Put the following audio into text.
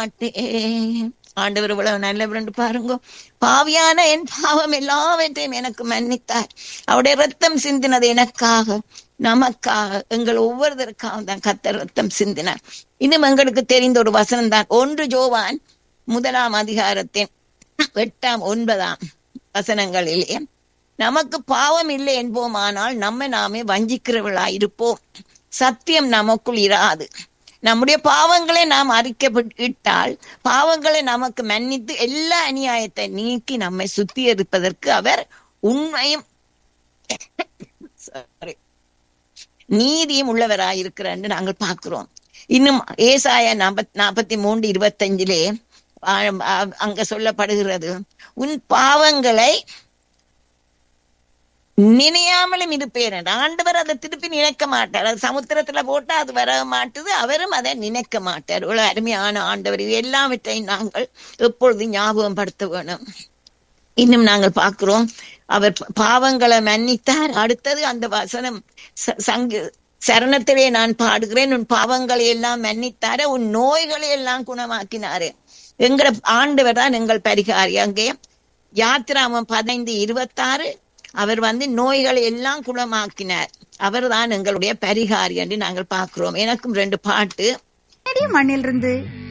மாட்டேன் ஆண்டவர் இவ்வளவு நல்லவர் பாருங்க பாவியான என் பாவம் எல்லாவற்றையும் எனக்கு மன்னித்தார் அவருடைய ரத்தம் சிந்தினது எனக்காக நமக்காக எங்கள் ஒவ்வொருத்தருக்காக தான் கத்த ரத்தம் சிந்தினார் இன்னும் எங்களுக்கு தெரிந்த ஒரு வசனம் தான் ஒன்று ஜோவான் முதலாம் அதிகாரத்தின் எட்டாம் ஒன்பதாம் வசனங்களிலே நமக்கு பாவம் இல்லை என்போமானால் நம்ம நாமே வஞ்சிக்கிறவர்களா இருப்போம் சத்தியம் நமக்குள் இராது நம்முடைய பாவங்களை நாம் அறிக்கையிட்டால் பாவங்களை நமக்கு மன்னித்து எல்லா அநியாயத்தை நீக்கி நம்மை சுத்திகரிப்பதற்கு அவர் உண்மையும் sorry, நீதியும் உள்ளவராயிருக்கிறார் என்று நாங்கள் பார்க்கிறோம் இன்னும் ஏசாய நாற்பத் நாற்பத்தி மூன்று இருபத்தஞ்சிலே ஆ- ஆ- அங்க சொல்லப்படுகிறது உன் பாவங்களை நினையாமலும் இருப்பேன் என்று. ஆண்டவர் அதை திருப்பி நினைக்க மாட்டார் அது சமுத்திரத்துல போட்டா அது வர மாட்டுது அவரும் அதை நினைக்க மாட்டார் இவ்வளவு அருமையான ஆண்டவர் இது எல்லாவற்றையும் நாங்கள் எப்பொழுதும் ஞாபகம் படுத்த வேணும் இன்னும் நாங்கள் பார்க்கிறோம் அவர் ப- பாவங்களை மன்னித்தார் அடுத்தது அந்த வசனம் ச- சங்கு சரணத்திலே நான் பாடுகிறேன் உன் பாவங்களை எல்லாம் மன்னித்தார உன் நோய்களை எல்லாம் குணமாக்கினாரு எங்கிற ஆண்டவர் தான் எங்கள் பரிகாரி அங்கே யாத்திராமம் பதினைந்து இருபத்தாறு அவர் வந்து நோய்களை எல்லாம் குணமாக்கினார் அவர்தான் எங்களுடைய பரிகாரி என்று நாங்கள் பார்க்கிறோம் எனக்கும் ரெண்டு பாட்டு மண்ணிலிருந்து